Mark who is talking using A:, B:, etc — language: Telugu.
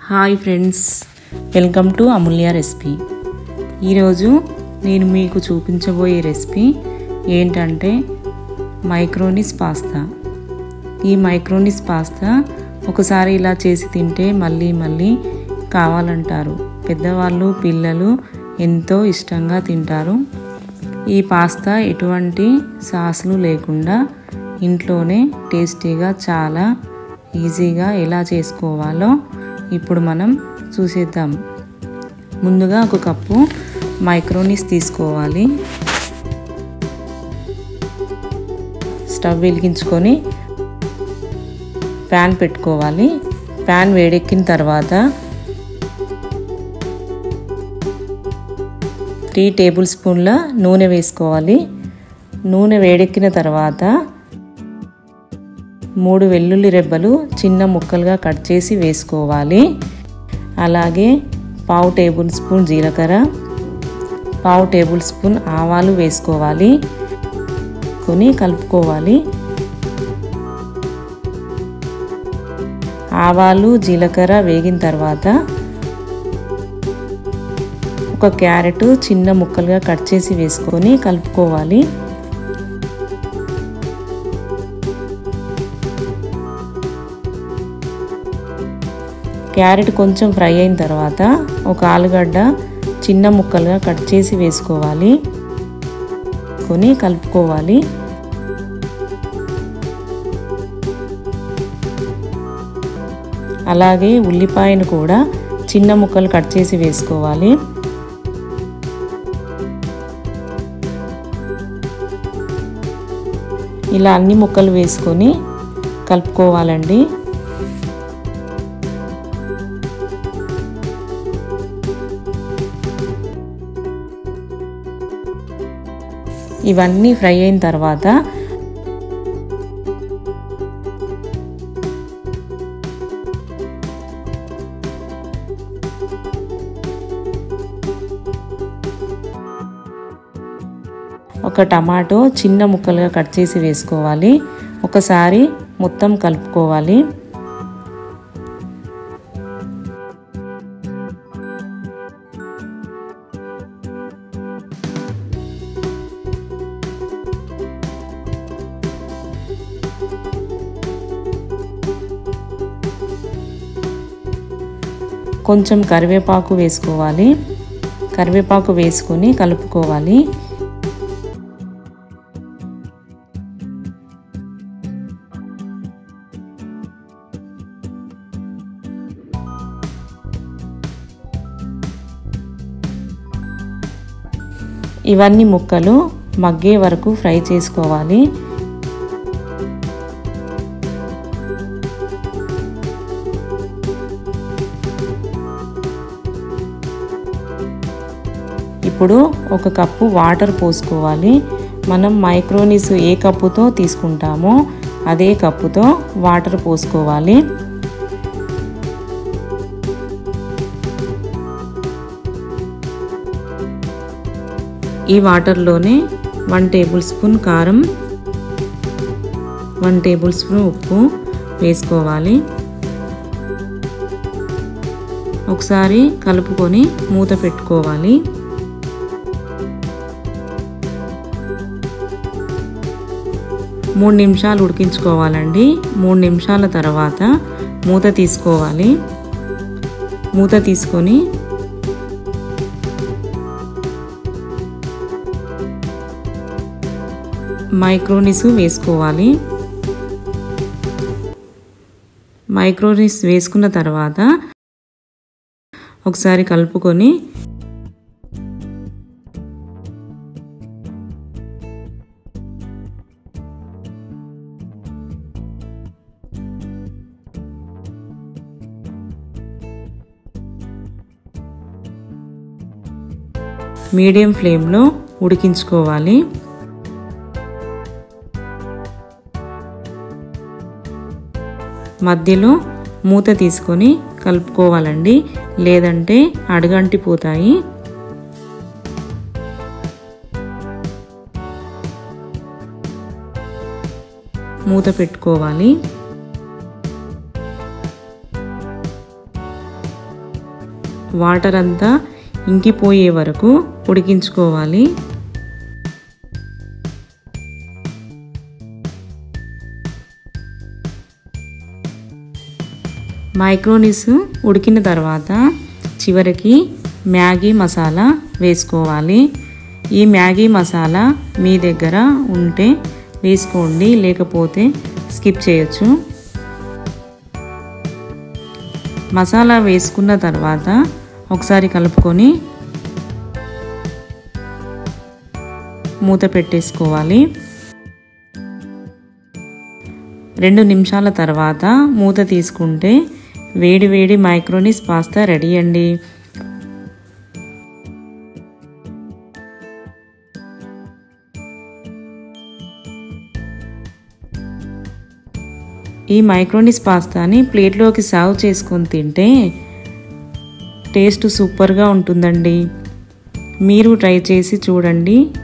A: hi friends welcome to Amulya recipe ఈరోజు నేను మీకు చూపించబోయే రెసిపీ ఏంటంటే మైక్రోనిస్ పాస్తా ఈ మైక్రోనిస్ పాస్తా ఒకసారి ఇలా చేసి తింటే మళ్ళీ మళ్ళీ కావాలంటారు పెద్దవాళ్ళు పిల్లలు ఎంతో ఇష్టంగా తింటారు ఈ పాస్తా ఎటువంటి సాసులు లేకుండా ఇంట్లోనే టేస్టీగా చాలా ఈజీగా ఎలా చేసుకోవాలో ఇప్పుడు మనం చూసేద్దాం ముందుగా ఒక కప్పు మైక్రోనీస్ తీసుకోవాలి స్టవ్ వెలిగించుకొని ప్యాన్ పెట్టుకోవాలి ప్యాన్ వేడెక్కిన తర్వాత త్రీ టేబుల్ స్పూన్ల నూనె వేసుకోవాలి నూనె వేడెక్కిన తర్వాత మూడు వెల్లుల్లి రెబ్బలు చిన్న ముక్కలుగా కట్ చేసి వేసుకోవాలి అలాగే పావు టేబుల్ స్పూన్ జీలకర్ర పావు టేబుల్ స్పూన్ ఆవాలు వేసుకోవాలి కొని కలుపుకోవాలి ఆవాలు జీలకర్ర వేగిన తర్వాత ఒక క్యారెట్ చిన్న ముక్కలుగా కట్ చేసి వేసుకొని కలుపుకోవాలి క్యారెట్ కొంచెం ఫ్రై అయిన తర్వాత ఒక ఆలుగడ్డ చిన్న ముక్కలుగా కట్ చేసి వేసుకోవాలి కొని కలుపుకోవాలి అలాగే ఉల్లిపాయను కూడా చిన్న ముక్కలు కట్ చేసి వేసుకోవాలి ఇలా అన్ని ముక్కలు వేసుకొని కలుపుకోవాలండి ఇవన్నీ ఫ్రై అయిన తర్వాత ఒక టమాటో చిన్న ముక్కలుగా కట్ చేసి వేసుకోవాలి ఒకసారి మొత్తం కలుపుకోవాలి కొంచెం కరివేపాకు వేసుకోవాలి కరివేపాకు వేసుకొని కలుపుకోవాలి ఇవన్నీ ముక్కలు మగ్గే వరకు ఫ్రై చేసుకోవాలి ఇప్పుడు ఒక కప్పు వాటర్ పోసుకోవాలి మనం మైక్రోనిస్ ఏ కప్పుతో తీసుకుంటామో అదే కప్పుతో వాటర్ పోసుకోవాలి ఈ వాటర్లోనే వన్ టేబుల్ స్పూన్ కారం వన్ టేబుల్ స్పూన్ ఉప్పు వేసుకోవాలి ఒకసారి కలుపుకొని మూత పెట్టుకోవాలి మూడు నిమిషాలు ఉడికించుకోవాలండి మూడు నిమిషాల తర్వాత మూత తీసుకోవాలి మూత తీసుకొని మైక్రోనిస్ వేసుకోవాలి మైక్రోనిస్ వేసుకున్న తర్వాత ఒకసారి కలుపుకొని మీడియం ఫ్లేమ్లో ఉడికించుకోవాలి మధ్యలో మూత తీసుకొని కలుపుకోవాలండి లేదంటే అడుగంటిపోతాయి మూత పెట్టుకోవాలి వాటర్ అంతా ఇంకిపోయే వరకు ఉడికించుకోవాలి మైక్రోనిస్ ఉడికిన తర్వాత చివరికి మ్యాగీ మసాలా వేసుకోవాలి ఈ మ్యాగీ మసాలా మీ దగ్గర ఉంటే వేసుకోండి లేకపోతే స్కిప్ చేయొచ్చు మసాలా వేసుకున్న తర్వాత ఒకసారి కలుపుకొని మూత పెట్టేసుకోవాలి రెండు నిమిషాల తర్వాత మూత తీసుకుంటే వేడి వేడి మైక్రోనిస్ పాస్తా రెడీ అండి ఈ మైక్రోనిస్ పాస్తాని ప్లేట్లోకి సర్వ్ చేసుకొని తింటే టేస్ట్ సూపర్గా ఉంటుందండి మీరు ట్రై చేసి చూడండి